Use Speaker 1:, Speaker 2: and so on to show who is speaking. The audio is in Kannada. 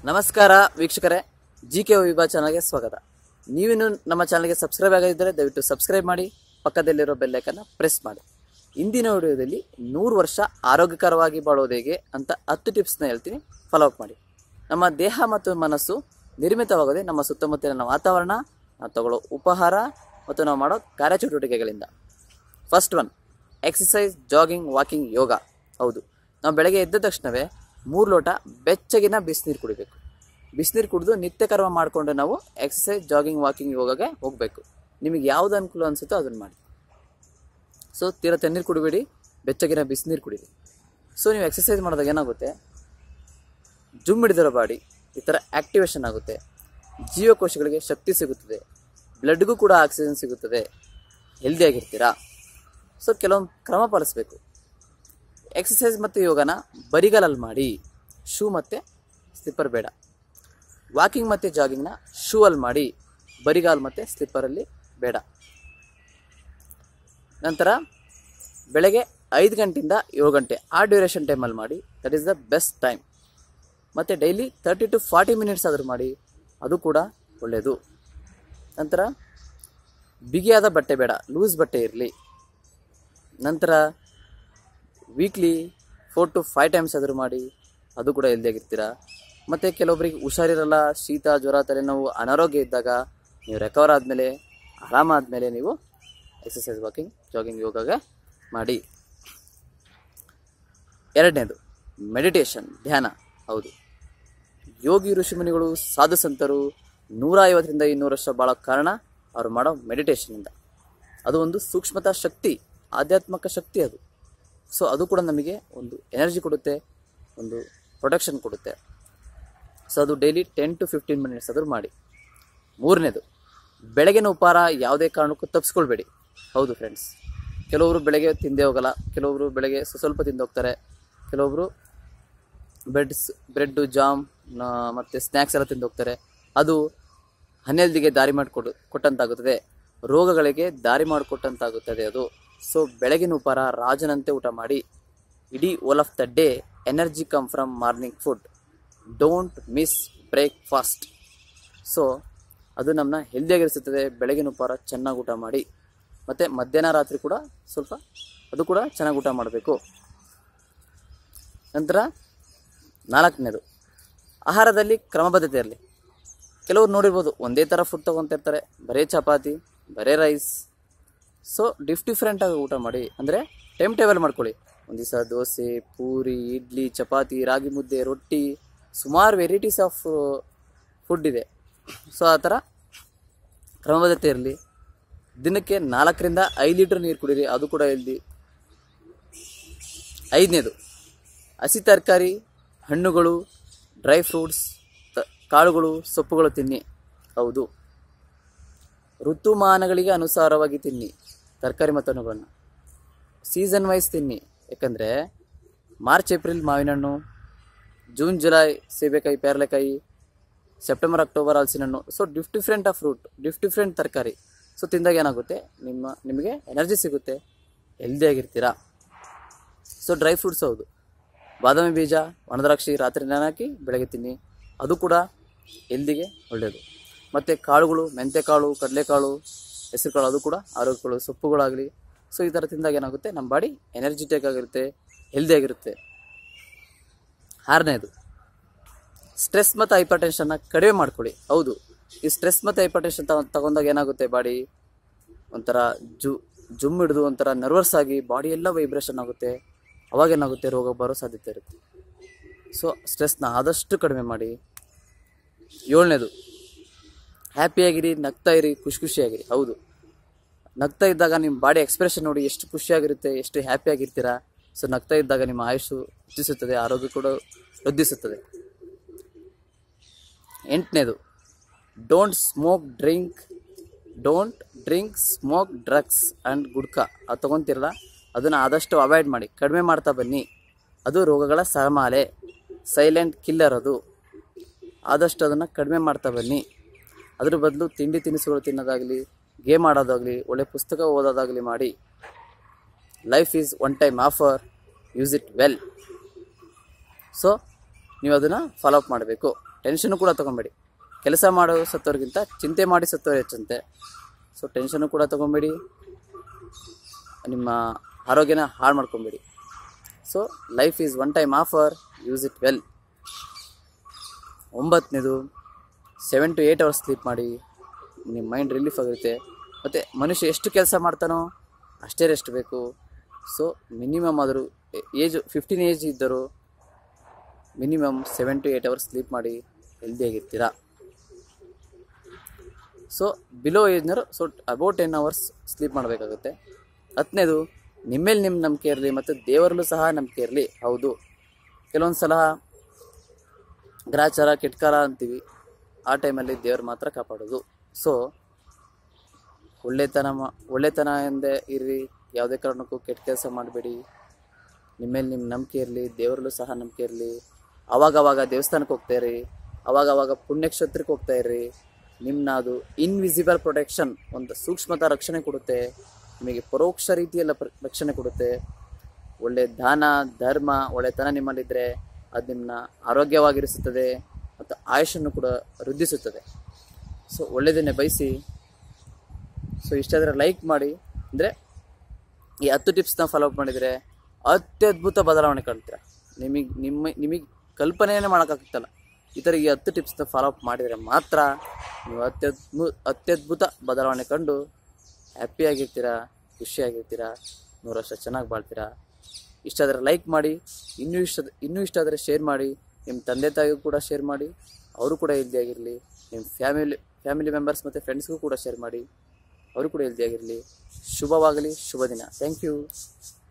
Speaker 1: ನಮಸ್ಕಾರ ವೀಕ್ಷಕರೇ ಜಿ ಕೆ ವಿಭಾ ಚಾನಲ್ಗೆ ಸ್ವಾಗತ ನೀವಿನ್ನು ನಮ್ಮ ಚಾನಲ್ಗೆ ಸಬ್ಸ್ಕ್ರೈಬ್ ಆಗದಿದ್ದರೆ ದಯವಿಟ್ಟು ಸಬ್ಸ್ಕ್ರೈಬ್ ಮಾಡಿ ಪಕ್ಕದಲ್ಲಿರೋ ಬೆಲ್ಲೈಕನ್ನ ಪ್ರೆಸ್ ಮಾಡಿ ಇಂದಿನ ವಿಡಿಯೋದಲ್ಲಿ ನೂರು ವರ್ಷ ಆರೋಗ್ಯಕರವಾಗಿ ಬಾಳೋದು ಹೇಗೆ ಅಂತ ಹತ್ತು ಟಿಪ್ಸ್ನ ಹೇಳ್ತೀನಿ ಫಾಲೋ ಅಪ್ ಮಾಡಿ ನಮ್ಮ ದೇಹ ಮತ್ತು ಮನಸ್ಸು ನಿರ್ಮಿತವಾಗೋದೇ ನಮ್ಮ ಸುತ್ತಮುತ್ತಲಿನ ವಾತಾವರಣ ನಾವು ತಗೊಳ್ಳೋ ಉಪಹಾರ ಮತ್ತು ನಾವು ಮಾಡೋ ಕಾರ್ಯಚಟುವಟಿಕೆಗಳಿಂದ first one exercise jogging walking yoga ಹೌದು ನಾವು ಬೆಳಗ್ಗೆ ಎದ್ದ ತಕ್ಷಣವೇ ಮೂರು ಲೋಟ ಬೆಚ್ಚಗಿನ ಬಿಸಿನೀರು ಕುಡಿಬೇಕು ಬಿಸಿನೀರು ಕುಡಿದು ನಿತ್ಯ ಕರ್ಮ ಮಾಡಿಕೊಂಡು ನಾವು ಎಕ್ಸಸೈಸ್ ಜಾಗಿಂಗ್ ವಾಕಿಂಗ್ ಯೋಗಗೆ ಹೋಗಬೇಕು ನಿಮಗೆ ಯಾವ್ದು ಅನುಕೂಲ ಅನಿಸುತ್ತೋ ಅದನ್ನು ಮಾಡಿ ಸೊ ತೀರಾ ತಣ್ಣೀರು ಕುಡಿಬೇಡಿ ಬೆಚ್ಚಗಿನ ಬಿಸಿನೀರು ಕುಡೀರಿ ಸೊ ನೀವು ಎಕ್ಸಸೈಸ್ ಮಾಡಿದಾಗ ಏನಾಗುತ್ತೆ ಜುಮ್ ಹಿಡಿದಿರೋ ಬಾಡಿ ಈ ಥರ ಆ್ಯಕ್ಟಿವೇಶನ್ ಆಗುತ್ತೆ ಜೀವಕೋಶಗಳಿಗೆ ಶಕ್ತಿ ಸಿಗುತ್ತದೆ ಬ್ಲಡ್ಗೂ ಕೂಡ ಆಕ್ಸಿಜನ್ ಸಿಗುತ್ತದೆ ಹೆಲ್ದಿಯಾಗಿರ್ತೀರಾ ಸೊ ಕೆಲವೊಂದು ಕ್ರಮ ಪಾಲಿಸಬೇಕು ಎಕ್ಸಸೈಸ್ ಮತ್ತು ಯೋಗನ ಬರಿಗಾಲಲ್ಲಿ ಮಾಡಿ ಶೂ ಮತ್ತು ಸ್ಲಿಪ್ಪರ್ ಬೇಡ ವಾಕಿಂಗ್ ಮತ್ತು ಜಾಗಿಂಗ್ನ ಶೂ ಅಲ್ಲಿ ಮಾಡಿ ಬರಿಗಾಲ್ ಮತ್ತು ಸ್ಲಿಪ್ಪರಲ್ಲಿ ಬೇಡ ನಂತರ ಬೆಳಗ್ಗೆ ಐದು ಗಂಟೆಯಿಂದ ಏಳು ಗಂಟೆ ಆ ಡ್ಯೂರೇಷನ್ ಟೈಮಲ್ಲಿ ಮಾಡಿ that is the best time ಮತ್ತು daily thirty to forty minutes ಆದರೂ ಮಾಡಿ ಅದು ಕೂಡ ಒಳ್ಳೆಯದು ನಂತರ ಬಿಗಿಯಾದ ಬಟ್ಟೆ ಬೇಡ ಲೂಸ್ ಬಟ್ಟೆ ಇರಲಿ ನಂತರ weekly four to five times ಆದರೂ ಮಾಡಿ ಅದು ಕೂಡ ಹೆಲ್ದಿಯಾಗಿರ್ತೀರ ಮತ್ತು ಕೆಲವೊಬ್ಬರಿಗೆ ಹುಷಾರಿರಲ್ಲ ಶೀತ ಜ್ವರ ತಲೆನೋವು ಅನಾರೋಗ್ಯ ಇದ್ದಾಗ ನೀವು ರೆಕವರ್ ಆದಮೇಲೆ ಆರಾಮಾದಮೇಲೆ ನೀವು ಎಕ್ಸಸೈಸ್ ವಾಕಿಂಗ್ ಜಾಗಿಂಗ್ ಯೋಗಗೆ ಮಾಡಿ ಎರಡನೇದು ಮೆಡಿಟೇಷನ್ ಧ್ಯಾನ ಹೌದು ಯೋಗಿ ಋಷಿಮುನಿಗಳು ಸಾಧು ಸಂತರು ನೂರ ಐವತ್ತರಿಂದ ಇನ್ನೂರು ವರ್ಷ ಬಾಳೋ ಕಾರಣ ಅವ್ರು ಮಾಡೋ ಮೆಡಿಟೇಷನಿಂದ ಅದು ಒಂದು ಸೂಕ್ಷ್ಮತಾ ಶಕ್ತಿ ಆಧ್ಯಾತ್ಮಿಕ ಶಕ್ತಿ ಅದು ಸೊ ಅದು ಕೂಡ ನಮಗೆ ಒಂದು ಎನರ್ಜಿ ಕೊಡುತ್ತೆ ಒಂದು ಪ್ರೊಟೆಕ್ಷನ್ ಕೊಡುತ್ತೆ ಸೊ ಅದು daily ten to fifteen minutes ಆದರೂ ಮಾಡಿ ಮೂರನೇದು ಬೆಳಗಿನ ಉಪಹಾರ ಯಾವುದೇ ಕಾರಣಕ್ಕೂ ತಪ್ಪಿಸ್ಕೊಳ್ಬೇಡಿ ಹೌದು ಫ್ರೆಂಡ್ಸ್ ಕೆಲವರು ಬೆಳಗ್ಗೆ ತಿಂದೇ ಹೋಗಲ್ಲ ಕೆಲವರು ಬೆಳಗ್ಗೆ ಸ್ವ- ಸ್ವಲ್ಪ ತಿಂದು ಹೋಗ್ತಾರೆ ಕೆಲವೊಬ್ಬರು ಬ್ರೆಡ್ಸ್ ಬ್ರೆಡ್ಡು ಜಾಮ್ ನ- ಮತ್ತು ಸ್ನ್ಯಾಕ್ಸ್ ಎಲ್ಲ ತಿಂದು ಹೋಗ್ತಾರೆ ಅದು ಹನ್ನೆಲ್ದಿಗೆ ದಾರಿ ಮಾಡಿಕೊಡು ಕೊಟ್ಟಂತಾಗುತ್ತದೆ ರೋಗಗಳಿಗೆ ದಾರಿ ಮಾಡಿಕೊಟ್ಟಂತಾಗುತ್ತದೆ ಅದು ಸೊ ಬೆಳಗಿನ ಉಪಹಾರ ರಾಜನಂತೆ ಊಟ ಮಾಡಿ ಇಡೀ whole of the day energy come from morning food don't miss breakfast so ಅದು ನಮ್ಮನ್ನ ಹೆಲ್ದಿಯಾಗಿರಿಸುತ್ತದೆ ಬೆಳಗಿನ ಉಪಹಾರ ಚೆನ್ನಾಗಿ ಊಟ ಮಾಡಿ ಮತ್ತು ಮಧ್ಯಾಹ್ನ ರಾತ್ರಿ ಕೂಡ ಸ್ವಲ್ಪ ಅದು ಕೂಡ ಚೆನ್ನಾಗಿ ಊಟ ಮಾಡಬೇಕು ನಂತರ ನಾಲ್ಕನೇದು ಆಹಾರದಲ್ಲಿ ಕ್ರಮಬದ್ಧತೆ ಇರಲಿ ಕೆಲವ್ರು ನೋಡಿರ್ಬೋದು ಒಂದೇ ಥರ ಫುಡ್ ತೊಗೊತಿರ್ತಾರೆ ಬರೀ ಚಪಾತಿ ಬರೀ ರೈಸ್ ಸೊ ಡಿಫ್ ಡಿಫ್ರೆಂಟಾಗಿ ಊಟ ಮಾಡಿ ಅಂದರೆ ಟೈಮ್ ಟೇಬಲ್ ಮಾಡ್ಕೊಳ್ಳಿ ಒಂದು ದಿವಸ ದೋಸೆ ಪೂರಿ ಇಡ್ಲಿ ಚಪಾತಿ ರಾಗಿ ಮುದ್ದೆ ರೊಟ್ಟಿ ಸುಮಾರು ವೆರೈಟೀಸ್ ಆಫ್ ಫುಡ್ ಇದೆ ಸೊ ಆ ಥರ ಕ್ರಮಬದ್ಧತೆ ಇರಲಿ ದಿನಕ್ಕೆ ನಾಲ್ಕರಿಂದ ಐದು ಲೀಟ್ರ್ ನೀರು ಕುಡೀರಿ ಅದು ಕೂಡ ಹೆಲ್ದಿ ಐದನೇದು ಹಸಿ ತರಕಾರಿ ಹಣ್ಣುಗಳು ಡ್ರೈ ಫ್ರೂಟ್ಸ್ ತ- ಕಾಳುಗಳು ಸೊಪ್ಪುಗಳು ತಿನ್ನಿ ಹೌದು ಋತುಮಾನಗಳಿಗೆ ಅನುಸಾರವಾಗಿ ತಿನ್ನಿ ತರಕಾರಿ ಮತ್ತು ಹಣ್ಣುಗಳನ್ನು ಸೀಸನ್ ವೈಸ್ ತಿನ್ನಿ ಯಾಕಂದರೆ ಮಾರ್ಚ್ ಏಪ್ರಿಲ್ ಮಾವಿನ ಹಣ್ಣು ಜೂನ್ ಜುಲೈ ಸೀಬೆಕಾಯಿ ಪೇರಲೆಕಾಯಿ ಸೆಪ್ಟೆಂಬರ್ ಅಕ್ಟೋಬರ್ ಹಲಸಿನ ಹಣ್ಣು so diff different of fruit diff different ತರಕಾರಿ ಸೊ ತಿಂದಾಗ ಏನಾಗುತ್ತೆ ನಿಮ್ಮ ನಿಮಗೆ ಎನರ್ಜಿ ಸಿಗುತ್ತೆ ಹೆಲ್ದಿಯಾಗಿರ್ತೀರಾ ಸೊ ಡ್ರೈ ಫ್ರೂಟ್ಸ್ ಹೌದು ಬಾದಾಮಿ ಬೀಜ ಒಣದ್ರಾಕ್ಷಿ ರಾತ್ರಿ ನೆನೆ ಹಾಕಿ ಬೆಳಗ್ಗೆ ತಿನ್ನಿ ಅದು ಕೂಡ ಹೆಲ್ದಿಗೆ ಒಳ್ಳೆಯದು ಮತ್ತು ಕಾಳುಗಳು ಮೆಂತೆಕಾಳು ಕಡಲೆಕಾಳು ಹೆಸರುಕಾಳು ಅದು ಕೂಡ ಆರೋಗ್ಯಗಳು ಸೊಪ್ಪುಗಳಾಗಲಿ ಸೊ ಈ ಥರ ತಿಂದಾಗ ಏನಾಗುತ್ತೆ ನಮ್ಮ ಬಾಡಿ ಎನರ್ಜಿಟಿಕ್ ಆಗಿರುತ್ತೆ ಹೆಲ್ದಿಯಾಗಿರುತ್ತೆ ಆರನೇದು ಸ್ಟ್ರೆಸ್ ಮತ್ತು ಹೈಪರ್ ಟೆನ್ಷನ್ನ ಕಡಿಮೆ ಮಾಡ್ಕೊಳ್ಳಿ ಹೌದು ಈ ಸ್ಟ್ರೆಸ್ ಮತ್ತು ಹೈಪರ್ ಟೆನ್ಷನ್ ತಗೊ ತಗೊಂಡಾಗ ಏನಾಗುತ್ತೆ ಬಾಡಿ ಒಂಥರ ಜು ಜುಮ್ ಹಿಡಿದು ಒಂಥರ ನರ್ವಸ್ ಆಗಿ ಬಾಡಿ ಎಲ್ಲ ವೈಬ್ರೇಷನ್ ಆಗುತ್ತೆ ಅವಾಗ ಏನಾಗುತ್ತೆ ರೋಗ ಬರೋ ಸಾಧ್ಯತೆ ಇರುತ್ತೆ ಸೊ ಸ್ಟ್ರೆಸ್ನ ಆದಷ್ಟು ಕಡಿಮೆ ಮಾಡಿ ಏಳನೇದು ಹ್ಯಾಪಿಯಾಗಿರಿ ನಗ್ತಾ ಇರಿ ಖುಷಿ ಖುಷಿಯಾಗಿರಿ ಹೌದು ನಗ್ತಾ ಇದ್ದಾಗ ನಿಮ್ಮ ಬಾಡಿ ಎಕ್ಸ್ಪ್ರೆಷನ್ ನೋಡಿ ಎಷ್ಟು ಖುಷಿಯಾಗಿರುತ್ತೆ ಎಷ್ಟು ಹ್ಯಾಪಿಯಾಗಿರ್ತೀರಾ ಸೊ ನಗ್ತಾ ಇದ್ದಾಗ ನಿಮ್ಮ ಆಯುಷು ಹೆಚ್ಚಿಸುತ್ತದೆ ಆರೋಗ್ಯ ಕೂಡ ವೃದ್ಧಿಸುತ್ತದೆ ಎಂಟನೇದು don't smoke drink don't drink smoke drugs and gutka ಅದು ತೊಗೊತಿರಲ್ಲ ಅದನ್ನು ಆದಷ್ಟು ಅವಾಯ್ಡ್ ಮಾಡಿ ಕಡಿಮೆ ಮಾಡ್ತಾ ಬನ್ನಿ ಅದು ರೋಗಗಳ ಸರಮಾಲೆ ಸೈಲೆಂಟ್ ಕಿಲ್ಲರ್ ಅದು ಆದಷ್ಟು ಅದನ್ನು ಕಡಿಮೆ ಮಾಡ್ತಾ ಬನ್ನಿ ಅದ್ರ ಬದಲು ತಿಂಡಿ ತಿನಿಸುಗಳು ತಿನ್ನೋದಾಗಲಿ ಗೇಮ್ ಆಡೋದಾಗಲಿ ಒಳ್ಳೆ ಪುಸ್ತಕ ಓದೋದಾಗಲಿ ಮಾಡಿ life is one time offer use it well so ನೀವು ಅದನ್ನು ಫಾಲೋ ಅಪ್ ಮಾಡಬೇಕು ಟೆನ್ಷನು ಕೂಡ ತೊಗೊಬೇಡಿ ಕೆಲಸ ಮಾಡೋ ಸತ್ತೋರ್ಗಿಂತ ಚಿಂತೆ ಮಾಡಿ ಸತ್ತೋರು ಹೆಚ್ಚಂತೆ ಸೊ ಟೆನ್ಷನು ಕೂಡ ತೊಗೊಬೇಡಿ ನಿಮ್ಮ ಆರೋಗ್ಯನ ಹಾಳು ಮಾಡ್ಕೊಬೇಡಿ so life is one time offer use it well ಒಂಬತ್ತನೇದು seven to eight hours sleep ಮಾಡಿ ನಿಮ್ಮ ಮೈಂಡ್ ರಿಲೀಫ್ ಆಗುತ್ತೆ ಮತ್ತು ಮನುಷ್ಯ ಎಷ್ಟು ಕೆಲಸ ಮಾಡ್ತಾನೋ ಅಷ್ಟೇ ರೆಸ್ಟ್ ಬೇಕು ಸೊ ಮಿನಿಮಮ್ ಆದರೂ ಏಜ್ ಫಿಫ್ಟೀನ್ ಏಜ್ ಇದ್ದರು minimum seven to eight hours sleep ಮಾಡಿ ಹೆಲ್ದಿಯಾಗಿರ್ತೀರಾ ಸೊ ಬಿಲೋ ಏಜ್ನವರು so about ten hours sleep ಮಾಡಬೇಕಾಗುತ್ತೆ ಹತ್ತನೇದು ನಿಮ್ಮೇಲೆ ನಿಮ್ಮ ನಂಬಿಕೆ ಇರಲಿ ಮತ್ತು ದೇವರಲ್ಲೂ ಸಹ ನಂಬಿಕೆ ಇರಲಿ ಹೌದು ಕೆಲವೊಂದು ಸಲ ಗ್ರಾಚಾರ ಕೆಟ್ಕಾರ ಅಂತೀವಿ ಆ ಟೈಮಲ್ಲಿ ದೇವ್ರು ಮಾತ್ರ ಕಾಪಾಡೋದು ಸೊ ಒಳ್ಳೆತನ ಮಾ ಒಳ್ಳೆತನ ಎಂದೇ ಇರ್ರಿ ಯಾವುದೇ ಕಾರಣಕ್ಕೂ ಕೆಟ್ಟ ಕೆಲಸ ಮಾಡಬೇಡಿ ನಿಮ್ಮೇಲೆ ನಿಮ್ಮ ನಂಬಿಕೆ ಇರಲಿ ದೇವರಲ್ಲೂ ಸಹ ನಂಬಿಕೆ ಇರಲಿ ಅವಾಗವಾಗ ದೇವಸ್ಥಾನಕ್ಕೆ ಹೋಗ್ತಾ ಇರಿ ಅವಾಗವಾಗ ಪುಣ್ಯಕ್ಷೇತ್ರಕ್ಕೆ ಹೋಗ್ತಾ ಇರ್ರಿ ನಿಮ್ಮನ್ನ ಅದು ಇನ್ವಿಸಿಬಲ್ ಪ್ರೊಟೆಕ್ಷನ್ ಒಂದು ಸೂಕ್ಷ್ಮತ ರಕ್ಷಣೆ ಕೊಡುತ್ತೆ ನಿಮಗೆ ಪರೋಕ್ಷ ರೀತಿಯಲ್ಲ ಪ್ರ- ರಕ್ಷಣೆ ಕೊಡುತ್ತೆ ಒಳ್ಳೆ ದಾನ ಧರ್ಮ ಒಳ್ಳೆತನ ನಿಮ್ಮಲ್ಲಿದ್ದರೆ ಅದು ನಿಮ್ಮನ್ನ ಆರೋಗ್ಯವಾಗಿರಿಸುತ್ತದೆ ಮತ್ತು ಆಯುಷನ್ನು ಕೂಡ ವೃದ್ಧಿಸುತ್ತದೆ ಸೊ ಒಳ್ಳೆಯದನ್ನೇ ಬಯಸಿ ಸೊ ಇಷ್ಟಾದರೆ ಲೈಕ್ ಮಾಡಿ ಅಂದರೆ ಈ ಹತ್ತು ಟಿಪ್ಸ್ನ ಫಾಲೋ ಅಪ್ ಮಾಡಿದರೆ ಅತ್ಯದ್ಭುತ ಬದಲಾವಣೆ ಕಾಣ್ತೀರ ನಿಮಗೆ ನಿಮ್ಮ ನಿಮಗೆ ಕಲ್ಪನೆಯೇ ಮಾಡೋಕ್ಕಾಗ್ತಲ್ಲ ಈ ಥರ ಈ ಹತ್ತು ಟಿಪ್ಸ್ನ ಫಾಲೋ ಅಪ್ ಮಾಡಿದರೆ ಮಾತ್ರ ನೀವು ಅತ್ಯದ್ಭು ಅತ್ಯದ್ಭುತ ಬದಲಾವಣೆ ಕಂಡು ಹ್ಯಾಪಿಯಾಗಿರ್ತೀರ ಖುಷಿಯಾಗಿರ್ತೀರ ನೂರು ವರ್ಷ ಚೆನ್ನಾಗಿ ಬಾಳ್ತೀರಾ ಇಷ್ಟ ಆದರೆ ಲೈಕ್ ಮಾಡಿ ಇನ್ನೂ ಇಷ್ಟ ಇನ್ನೂ ಇಷ್ಟ ಆದರೆ ಶೇರ್ ಮಾಡಿ ನಿಮ್ಮ ತಂದೆ ತಾಯಿಗೂ ಕೂಡ ಶೇರ್ ಮಾಡಿ ಅವರು ಕೂಡ ಹೆಲ್ದಿಯಾಗಿರಲಿ ನಿಮ್ಮ ಫ್ಯಾಮಿಲಿ ಫ್ಯಾಮಿಲಿ ಮೆಂಬರ್ಸ್ ಮತ್ತು ಫ್ರೆಂಡ್ಸ್ಗೂ ಕೂಡ ಶೇರ್ ಮಾಡಿ ಅವರು ಕೂಡ ಹೆಲ್ದಿಯಾಗಿರಲಿ ಶುಭವಾಗಲಿ ಶುಭ ದಿನ ಥ್ಯಾಂಕ್ ಯು